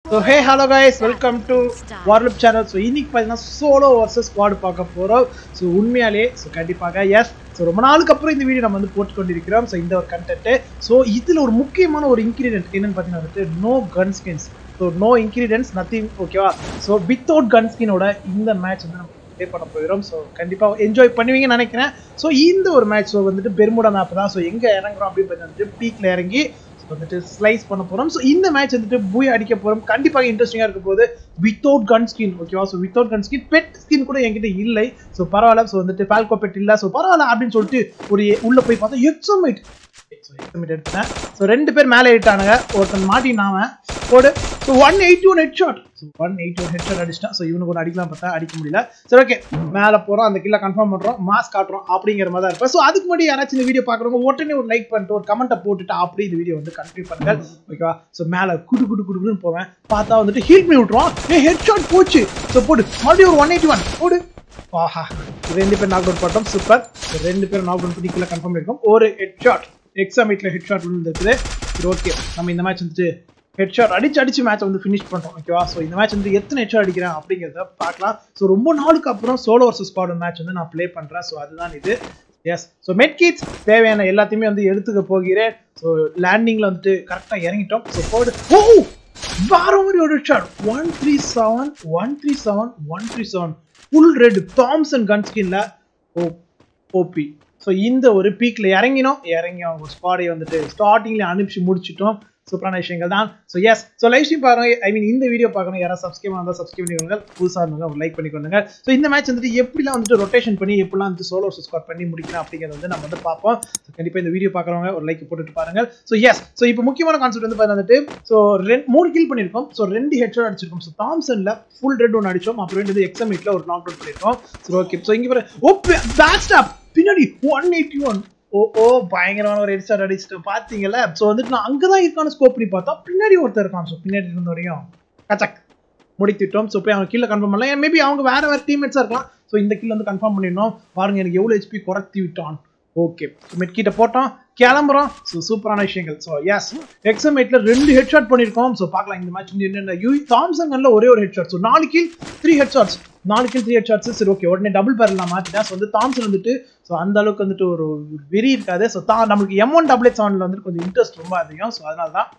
so hey hello guys welcome to வார்லுப் channel so இன்னைக்கு பார்த்தீங்கன்னா சோலோ வர்சஸ் ஸ்குவாட் பார்க்க போகிறோம் ஸோ உண்மையாலே ஸோ கண்டிப்பாக எஸ் ஸோ ரொம்ப நாளுக்கு அப்புறம் இந்த வீடியோ நம்ம வந்து போட்டு கொண்டிருக்கிறோம் ஸோ இந்த ஒரு கண்டென்ட்டு ஸோ இதில் ஒரு முக்கியமான ஒரு இன்க்ரீடியன்ட் என்னன்னு பார்த்தீங்கன்னா வந்துட்டு no gun skins so no ingredients nothing ஓகேவா ஸோ வித்தவுட் கன் ஸ்கினோட இந்த மேட்ச் வந்து நம்ம ப்ளே பண்ண போயிடும் ஸோ கண்டிப்பாக என்ஜாய் பண்ணுவீங்கன்னு நினைக்கிறேன் ஸோ இந்த ஒரு மேட்ச் ஸோ வந்துட்டு பெருமுடா மேப் தான் ஸோ எங்கே இறங்குறோம் அப்படின்னு பார்த்தீங்கன்னா வந்துட்டு பீக்கில் இறங்கி வந்துட்டு ஸ்லைஸ் பண்ண போகிறோம் ஸோ இந்த மேட்ச் வந்துட்டு பூய் அடிக்க போகிறோம் கண்டிப்பாக இன்ட்ரெஸ்டிங்காக இருக்க போது வித்தவுட் கன் ஸ்கின் ஓகேவா so without gun skin pet skin கூட என்கிட்ட இல்லை ஸோ பரவாயில்ல ஸோ வந்துட்டு ஃபால்கோ பெட் இல்லை ஸோ பரவாயில்ல அப்படின்னு சொல்லிட்டு ஒரு உள்ளே போய் பார்த்தா எக்ஸமைட் ஸோ எக்ஸமைட் எடுத்தேன் ஸோ ரெண்டு பேர் மேலே ஏறிட்டானுங்க ஒருத்தன் மாட்டினாம போடு so one eighty one head shot so one eighty one head shot அடிச்சிட்டான் ஸோ இவனுக்கு ஒன்று அடிக்கலாம் பார்த்தா அடிக்க முடியல சரி ஓகே மேலே போகிறோம் அந்த கில்ல கன்ஃபார்ம் பண்ணுறோம் மாஸ் காட்டுறோம் அப்படிங்கிற மாதிரி தான் இருப்பேன் ஸோ அதுக்கு முன்னாடி யாராச்சும் இந்த வீடியோ பார்க்குறவங்க உடனே ஒரு லைக் பண்ணிட்டு ஒரு கமெண்ட்டை போட்டுட்டு அப்படி இந்த வீடியோ வந்து கண்டினியூ பண்ணுங்க ஓகேவா ஸோ மேலே குடு குடு குடுன்னு போவேன் பார்த்தா வந்துட்டு ஹீல் பண்ணி விட்ருவோம் ஏ ஹெட் ஷாட் போச்சு ஸோ போடு மறுபடியும் ஒரு ஒன் எயிட்டி ஒன் போடு ஆஹா ரெண்டு பேர் நாக் அவுட் பண்ணோம் சூப்பர் ரெண்டு பேரும் நாக் அவுட் பண்ணி கீழே கன்ஃபார்ம் பண்ணிருக்கோம் ஒரு ஹெட் ஷாட் எக்ஸாமிட்ல ஹெட் ஷாட் விழுந்துருக்குது சரி ஓகே நம்ம இந்த மேட்ச் வந்துட்டு ஹெட் ஷாட் அடிச்சு அடிச்சு மேட்ச் வந்து ஃபினிஷ் பண்ணுறோம் ஓகேவா ஸோ இந்த மேட்ச் வந்து எத்தனை ஹெட் ஷாட் அடிக்கிறேன் அப்படிங்கிறத பார்க்கலாம் ஸோ ரொம்ப நாளுக்கு அப்புறம் சோலோ வர்சஸ் ஸ்குவாட் மேட்ச் வந்து நான் ப்ளே பண்ணுறேன் ஸோ அதுதான் இது எஸ் ஸோ மெட் கிட்ஸ் தேவையான எல்லாத்தையுமே வந்து எடுத்துக்க போகிறேன் ஸோ லேண்டிங்கில் வந்துட்டு கரெக்டாக இறங்கிட்டோம் ஸோ போடு ஓ வேற மாதிரி ஒரு shot one three seven one three seven one three seven full red Thompson gun ஸ்கின்ல ஓ ஓபி ஸோ இந்த ஒரு பீக்கில் இறங்கினோம் இறங்கி அவங்க ஸ்குவாடை வந்துட்டு ஸ்டார்டிங்கில் அனுப்பிச்சு முடிச்சிட்டோம் சூப்பரான விஷயங்கள் தான் so yes so live stream பாருங்க ஐ மீன் இந்த வீடியோ பார்க்கணும் யாராவது சப்ஸ்கிரைப் இருந்தால் சப்ஸ்கிரைப் பண்ணிக்கோங்க புதுசாக இருந்தாங்க ஒரு லைக் பண்ணிக்கோங்க ஸோ இந்த மேட்ச் வந்துட்டு எப்படிலாம் வந்துட்டு ரொட்டேஷன் பண்ணி எப்படிலாம் வந்து சோலோ ஸ்குவாட் பண்ணி முடிக்கலாம் அப்படிங்கிறது வந்து நம்ம வந்து பார்ப்போம் ஸோ கண்டிப்பாக இந்த வீடியோ பார்க்குறவங்க ஒரு லைக் போட்டுட்டு பாருங்க ஸோ எஸ் ஸோ இப்போ முக்கியமான கான்செப்ட் வந்து பார்த்தா வந்துட்டு ஸோ ரெண்டு மூணு கில் பண்ணியிருக்கோம் ஸோ ரெண்டு ஹெட் அடிச்சிருக்கோம் ஸோ தாம்சனில் ஃபுல் ரெட் ஒன்று அடிச்சோம் அப்புறம் ரெண்டு எக்ஸாமிட்டில் ஒரு நாக் அவுட் பண்ணியிருக்கோம் ஸோ ஓகே ஸோ இங்கே ஓ பேக் ஸ்டாப் பின்னாடி one eighty one oh oh பயங்கரமான ஒரு ஹெட்ஷாட் அடிச்சுட்டு பார்த்தீங்கல்ல ஸோ வந்துட்டு நான் அங்கே தான் இருக்கான ஸ்கோப் பண்ணி பார்த்தா பின்னாடி ஒருத்தர் இருக்கான் ஸோ பின்னாடி இருந்த வரையும் கச்சக் முடித்துட்டோம் ஸோ போய் அவங்க கீழே கன்ஃபார்ம் பண்ணலாம் மேபி அவங்க வேற வேறு டீம்மேட்ஸாக இருக்கலாம் ஸோ இந்த கீழே வந்து கன்ஃபார்ம் பண்ணிடணும் பாருங்க எனக்கு எவ்வளோ ஹெச்பி குறைத்தி விட்டான் ஓகே மெட் கிட்ட போட்டோம் கிளம்புறோம் ஸோ சூப்பரான விஷயங்கள் ஸோ எஸ் எக்ஸமேட்டில் ரெண்டு ஹெட் ஷாட் பண்ணியிருக்கோம் ஸோ பார்க்கலாம் இந்த மேட்ச் வந்து என்னென்ன யூ தாம்சன் கன்ல ஒரே ஒரு ஹெட் ஷாட் ஸோ நாலு கீழ் த்ரீ ஹெட் ஷாட்ஸ் நாலு கீழ் த்ரீ ஹெட் ஷாட்ஸ் சரி ஓகே உடனே டபுள் பேரல் நான் மாற்றிட்டேன் ஸோ வந்து தாம்சன் வந்துட்டு ஸோ அந்த அளவுக்கு வந்துட்டு ஒரு வெறி இருக்காது ஸோ தான் நம்மளுக்கு எம் ஒன் டபுள் எக்ஸ் செவனில் வந்துட்டு கொஞ்சம் இன்ட்ரெஸ்ட் ரொம்ப அதிகம் ஸோ அதனால தான்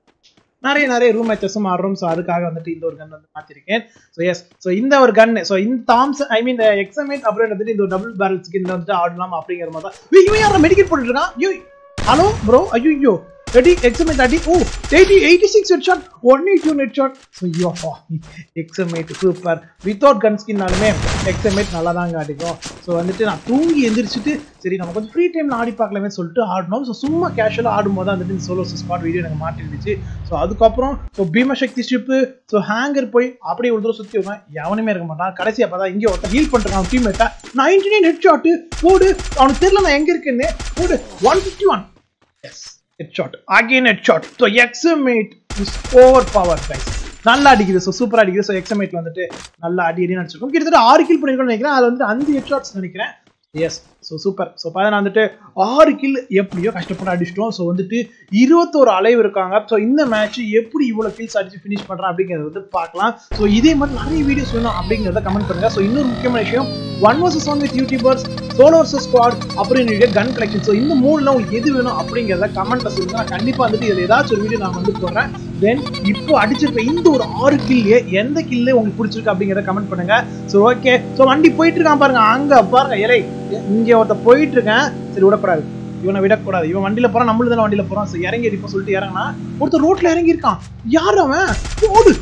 நிறைய நிறைய ரூம் மேட்சஸும் ஆடுறோம் ஸோ அதுக்காக வந்துட்டு இந்த ஒரு கன் வந்து மாற்றிருக்கேன் ஸோ எஸ் ஸோ இந்த ஒரு கன் ஸோ இந்த தாம்சன் ஐ மீன் எக்ஸமேட் அப்படின்னு வந்துட்டு இந்த ஒரு டபுள் பேரல் ஸ்கின் வந்துட்டு ஆடலாம் அப்படிங்கிற மாதிரி தான் இவன் யாரும் மெடிக்கல் போட்டுட்டு இருக்கான் ஐயோ ஹலோ ப்ரோ ஐயோ ரெடி எக்ஸமேட் அடி oh eighty eighty six head shot one eighty one head shot so ஐயோ எக்ஸமேட் சூப்பர் வித்தவுட் கன் ஸ்கின்னாலுமே எக்ஸமேட் நல்லா தாங்க அடிக்கும் ஸோ வந்துட்டு நான் தூங்கி எந்திரிச்சிட்டு சரி நம்ம கொஞ்சம் ஃப்ரீ டைமில் ஆடி பார்க்கலாமே சொல்லிட்டு ஆடணும் ஸோ சும்மா கேஷுவலாக ஆடும் போது வந்துட்டு இந்த சோலோ ஸ்பாட் வீடியோ எனக்கு மாட்டிருந்துச்சு ஸோ அதுக்கப்புறம் ஸோ பீமசக்தி ஸ்ட்ரிப்பு ஸோ ஹேங்கர் போய் அப்படியே ஒரு தூரம் சுற்றி வருவேன் எவனுமே இருக்க மாட்டான் கடைசியாக பார்த்தா இங்கே ஒருத்தர் ஹீல் பண்ணிருக்கான் டீம்மேட்டா நைன்டி நைன் ஹெட் ஷாட்டு போடு அவனுக்கு தெரியல நான் எங்கே இருக்கேன்னு போடு one fifty one yes head shot again head shot so XM eight is over power guys நல்லா அடிக்குது ஸோ சூப்பராக அடிக்குது ஸோ எக்ஸமேட்ல வந்துட்டு நல்லா அடி அடி நடிச்சிருக்கோம் கிட்டத்தட்ட ஆறு கில் பண்ணிருக்கோம்னு நினைக்கிறேன் அது வந்து அஞ்சு ஹெட் ஷாட்ஸ் நினைக்கிறேன் எஸ் ஸோ சூப்பர் ஸோ பார்த்தா வந்துட்டு ஆறு கில் எப்படியோ கஷ்டப்பட்டு அடிச்சிட்டோம் ஸோ வந்துட்டு இருபத்தோரு அலைவு இருக்காங்க ஸோ இந்த மேட்ச் எப்படி இவ்வளோ கில்ஸ் அடிச்சு ஃபினிஷ் பண்ணுறேன் அப்படிங்கிறத வந்து பார்க்கலாம் ஸோ இதே மாதிரி நிறைய வீடியோஸ் வேணும் அப்படிங்கிறத கமெண்ட் பண்ணுங்க ஸோ இன்னொரு முக்கியமான விஷயம் one versus one with YouTubers solo versus squad அப்புறம் கன் கலெக்ஷன் ஸோ இந்த மூணுல உங்களுக்கு எது வேணும் அப்படிங்கிறத கமெண்ட்ல சொல்லுங்க நான் கண்டிப்பாக வந்துட்டு இதில் ஏதாச்சும் ஒரு வீடியோ நான் வந்து போடுறேன் தென் இப்போ அடிச்சிருக்க இந்த ஒரு ஆறு கில்லே எந்த கில்லே உங்களுக்கு பிடிச்சிருக்கு அப்படிங்கிறத கமெண்ட் பண்ணுங்க ஸோ ஓகே ஸோ வண்டி போயிட்டு இருக்கான் பாருங்க அங்க பாருங்க இலை இங்கே ஒருத்த போயிட்டு இருக்கேன் சரி விடக்கூடாது இவனை விடக்கூடாது இவன் வண்டியில போறான் நம்மளும் தானே வண்டியில போறான் ஸோ இறங்கி அடிப்போம் சொல்லிட்டு இறங்கினா ஒருத்தர் ரோட்ல இறங்கி இருக்கான் யார் அவன் ஓடு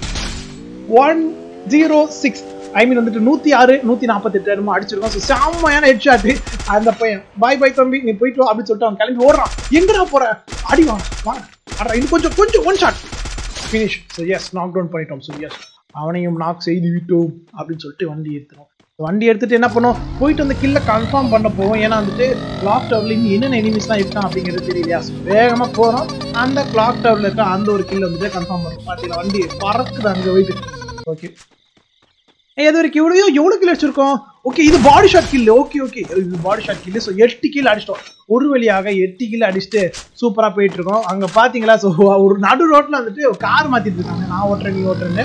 one zero six I mean வந்துட்டு நூத்தி ஆறு நூத்தி நாற்பத்தி எட்டு என்னமோ அடிச்சிருக்கோம் ஸோ செம்மையான ஹெட் ஷாட்டு அந்த பையன் பாய் பாய் தம்பி நீ போயிட்டு வா அப்படின்னு சொல்லிட்டு அவன் கிளம்பி ஓடுறான் எங்கடா போற அடி வாங்க வாங்க அடா இது கொஞ்சம் கொஞ்சம் one shot finish so yes knock down பண்ணிட்டோம் ஸோ எஸ் அவனையும் நாக் செய்து விட்டோம் அப்படின்னு சொல்லிட்டு வண்டி எடுத்துரும் வண்டி எடுத்துட்டு என்ன பண்ணோம் போயிட்டு அந்த கில்ல கன்ஃபார்ம் பண்ண போவோம் ஏன்னா வந்துட்டு கிளாக் டவர்ல இன்னும் என்னென்ன எனிமிஸ்லாம் இருக்கான் அப்படிங்கிறது தெரியலையா ஸோ வேகமாக போகிறோம் அந்த கிளாக் டவர்ல இருக்க அந்த ஒரு கில்ல வந்துட்டு கன்ஃபார்ம் பண்ணுறோம் பார்த்தீங்களா வண்டி பறக்குது அங்கே போயிட்டு ஓகே எது வரைக்கும் எவ்வளோ எவ்வளோ கிலோ வச்சிருக்கோம் ஓகே இது body shot kill okay okay இது பாடி ஷாட் கில் ஸோ எட்டு கில் அடிச்சிட்டோம் ஒரு வழியாக எட்டு கில் அடிச்சுட்டு சூப்பராக போயிட்டு இருக்கோம் அங்கே பார்த்தீங்களா ஸோ ஒரு நடு ரோட்டில் வந்துட்டு கார் மாற்றிட்டு இருக்காங்க நான் ஓட்டுறேன் நீ ஓட்டுறேன்னு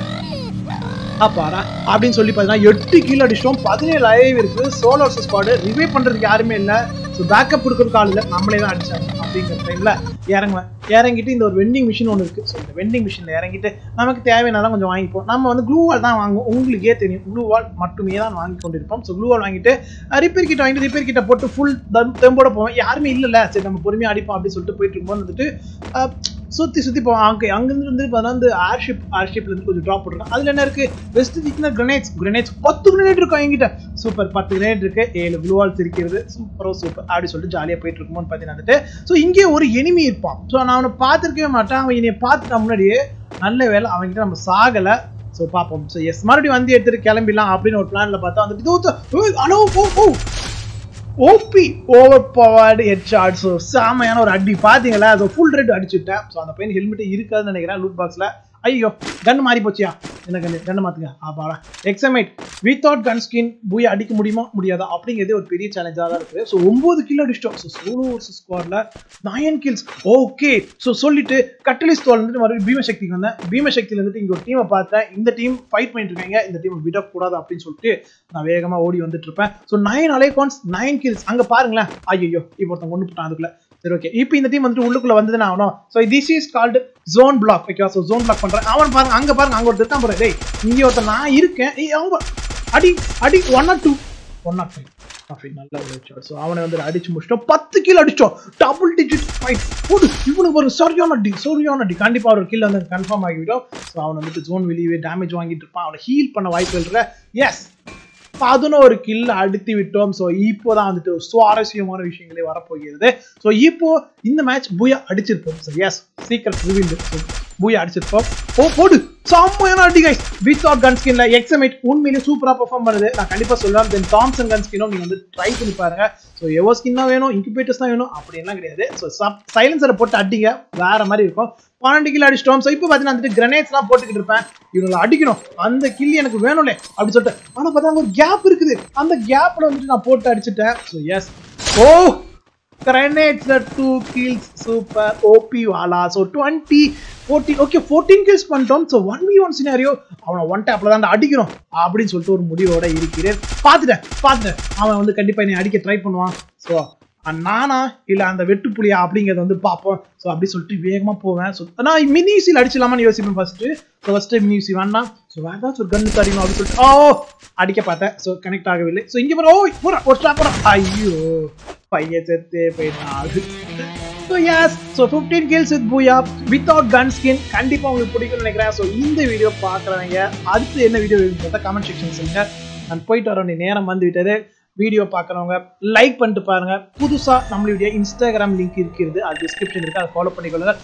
அப்பாடா அப்படின்னு சொல்லி பார்த்தீங்கன்னா எட்டு கீழே அடிச்சிட்டோம் பதினேழு லைவ் இருக்கு சோலோ ஸ்குவாடு ரிவைவ் பண்றதுக்கு யாருமே இல்லை ஸோ பேக்கப் கொடுக்குறதுக்கு ஆள் இல்லை நம்மளே தான் அடிச்சாங்க அப்படிங்கிற டைம்ல இறங்குவேன் இறங்கிட்டு இந்த ஒரு வெண்டிங் மிஷின் ஒன்று இருக்கு ஸோ இந்த வெண்டிங் மிஷினில் இறங்கிட்டு நமக்கு தேவையானதான் கொஞ்சம் வாங்கிப்போம் நம்ம வந்து க்ளூ வால் தான் வாங்குவோம் உங்களுக்கே தெரியும் க்ளூ வால் மட்டுமே தான் வாங்கி கொண்டிருப்போம் ஸோ க்ளூ வால் வாங்கிட்டு ரிப்பேர் கிட்ட வாங்கிட்டு ரிப்பேர் கிட்ட போட்டு ஃபுல் தெம்போட போவோம் யாருமே இல்லைல்ல சரி நம்ம பொறுமையாக அடிப்போம் அப்படின்னு சொல்லிட்டு போயிட்டு இருக்கும்போது வந்துட்டு அஹ், சுற்றி சுற்றி போவோம் அங்கே அங்கேருந்து வந்து பார்த்தா வந்து ஏர்ஷிப் ஏர்ஷிப்ல இருந்து கொஞ்சம் ட்ராப் போட்டுருக்கோம் அதில் என்ன இருக்கு பெஸ்ட் திக்னா கிரனேட்ஸ் கிரனேட்ஸ் பத்து கிரனேட் இருக்கும் என்கிட்ட சூப்பர் பத்து கிரனேட் இருக்கு ஏழு ப்ளூ வால்ஸ் இருக்கிறது சூப்பரோ சூப்பர் அப்படி சொல்லிட்டு ஜாலியாக போயிட்டு இருக்குமோன்னு பார்த்தீங்கன்னா வந்துட்டு ஸோ இங்கே ஒரு எனிமி இருப்பான் ஸோ நான் அவனை பார்த்துருக்கவே மாட்டேன் அவன் என்னை பார்த்துட்ட முன்னாடியே நல்ல வேலை அவன்கிட்ட நம்ம சாகலை ஸோ பார்ப்போம் ஸோ எஸ் மறுபடியும் வந்து எடுத்துட்டு கிளம்பிடலாம் அப்படின்னு ஒரு பிளான்ல பார்த்தா வந்துட்டு இதோ, இதோ, ஏய், அனோ oh oh OP over powered head shot so செமையான ஒரு அடி பார்த்தீங்களா ஸோ ஃபுல் ரெட் அடிச்சுட்டேன் ஸோ அந்த பையன் ஹெல்மெட்டே இருக்காதுன்னு நினைக்கிறேன் லூட் பாக்ஸில் ஐயோ கன் மாறி போச்சியா என்ன கன் கண்ணை மாத்துங்க ஆபாடா எக்ஸமைட் வித்தவுட் கன் ஸ்கின் பூய் அடிக்க முடியுமா முடியாதா அப்படிங்கிறது ஒரு பெரிய சேலஞ்சாக தான் இருக்குது ஸோ ஒம்பது கில் அடிச்சிட்டோம் ஸோ சோலோ வர்சஸ் ஸ்குவாடில் நயன் கில்ஸ் ஓகே ஸோ சொல்லிட்டு கட்டலிஸ் தோல் வந்துட்டு மறுபடியும் பீமசக்திக்கு வந்தேன் பீமசக்தியில் வந்துட்டு இங்கே ஒரு டீமை பார்த்தேன் இந்த டீம் ஃபைட் பண்ணிட்டு இருக்காங்க இந்த டீம் விடக்கூடாது அப்படின்னு சொல்லிட்டு நான் வேகமாக ஓடி வந்துட்டு இருப்பேன் ஸோ நைன் அலைகான்ஸ் நைன் கில்ஸ் அங்கே பாருங்களேன் ஐயோ இப்போ ஒருத்தன் கொண்டு போட்டான் அதுக்குள்ள சரி ஓகே இப்போ இந்த டீம் வந்துட்டு உள்ளுக்குள்ள வந்தது நான் ஆகணும் so this is called zone block okay so zone block பண்றேன் அவன் பாருங்க அங்க பாருங்க அங்க ஒருத்தர் தான் போறேன் டேய் இங்க ஒருத்தர் நான் இருக்கேன் ஏய் அவங்க அடி அடி one or two one or five அப்படி நல்ல ஒரு ஷாட் ஸோ அவனை வந்து அடிச்சு முடிச்சிட்டோம் பத்து கிலோ அடிச்சோம் டபுள் டிஜிட் ஃபைட் போடு இவனுக்கு ஒரு சரியான அடி சரியான அடி கண்டிப்பா ஒரு கில் வந்து கன்ஃபார்ம் ஆகிவிடும் ஸோ அவன் வந்துட்டு ஜோன் வெளியே டேமேஜ் வாங்கிட்டு இருப்பான் அவனை ஹீல் பண்ண வாய்ப்பு இல்லை எஸ் பதினோரு கில் அடித்து விட்டோம் ஸோ இப்போ தான் வந்துட்டு ஒரு சுவாரஸ்யமான விஷயங்களே வரப்போகிறது ஸோ இப்போ இந்த மேட்ச் பூயா அடிச்சிருப்போம் ஸோ எஸ் சீக்கிரம் ரிவீல்டு பூயா அடிச்சிருப்போம் ஓ போடு செம்மையான அடி கைஸ் வித்தவுட் கன் ஸ்கின்ல எக்ஸமைட் உண்மையிலேயே சூப்பரா பெர்ஃபார்ம் பண்ணுது நான் கண்டிப்பா சொல்லலாம் தென் தாம்சன் கன் ஸ்கினும் நீங்க வந்து ட்ரை பண்ணி பாருங்க ஸோ எவோ ஸ்கின் தான் வேணும் இன்குபேட்டர்ஸ் தான் வேணும் அப்படின்லாம் கிடையாது ஸோ சைலன்சரை போட்டு அடிங்க வேற மாதிரி இருக்கும் பன்னெண்டு கிலோ அடிச்சிட்டோம் ஸோ இப்போ பார்த்தீங்கன்னா வந்துட்டு கிரனேட்ஸ்லாம் போட்டுக்கிட்டு இருப்பேன் இவங்களை அடிக்கணும் அந்த கில் எனக்கு வேணும்லே அப்படின்னு சொல்லிட்டு ஆனால் பார்த்தா ஒரு கேப் இருக்குது அந்த கேப்ல வந்துட்டு நான் போட்டு அடிச்சிட்டேன் ஸோ எஸ் ஓ கிரனேட்ஸ்ல டூ கில்ஸ் சூப்பர் ஓபி வாலா so twenty fourteen okay fourteen kills பண்ணிட்டோம் so one v one scenario அவனை ஒன் டேப்ல தான் அடிக்கணும் அப்படின்னு சொல்லிட்டு ஒரு முடிவோட இருக்கிறேன் பார்த்துட்டேன் பார்த்துட்டேன் அவன் வந்து கண்டிப்பா என்னை அடிக்க ட்ரை பண்ணுவான் ஸோ நானா இல்ல அந்த வெட்டுப்புலியா அப்படிங்கறத வந்து பார்ப்போம் ஸோ அப்படி சொல்லிட்டு வேகமா போவேன் ஸோ நான் மினிசில் அடிச்சிடலாமான்னு யோசிப்பேன் ஃபர்ஸ்ட் ஸோ ஃபர்ஸ்ட் மினிசி வேண்டாம் ஸோ வேற ஏதாச்சும் ஒரு கன்னு தரணும் அப்படின்னு சொல்லிட்டு ஓ அடிக்க பார்த்தேன் ஸோ கனெக்ட் ஆகவில்லை ஸோ இங்க போற ஓ போற ஒரு ஸ்டாப் போற ஐயோ பையன் செத்தே போயிட்டான் so yes so fifteen kills with booyah without gun skin கண்டிப்பாக உங்களுக்கு பிடிக்கும்னு நினைக்கிறேன் ஸோ இந்த வீடியோ பார்க்குறவங்க அடுத்து என்ன வீடியோ பார்த்தா கமெண்ட் செக்ஷன் சொல்லுங்க நான் போயிட்டு வர வேண்டிய நேரம் வந்து விட்டது வீடியோ பார்க்குறவங்க லைக் பண்ணிட்டு பாருங்க புதுசாக நம்மளுடைய இன்ஸ்டாகிராம் லிங்க் இருக்கிறது அது டிஸ்கிரிப்ஷன் இருக்கு அதை ஃபாலோ பண்ணிக்கொள்ளுங்க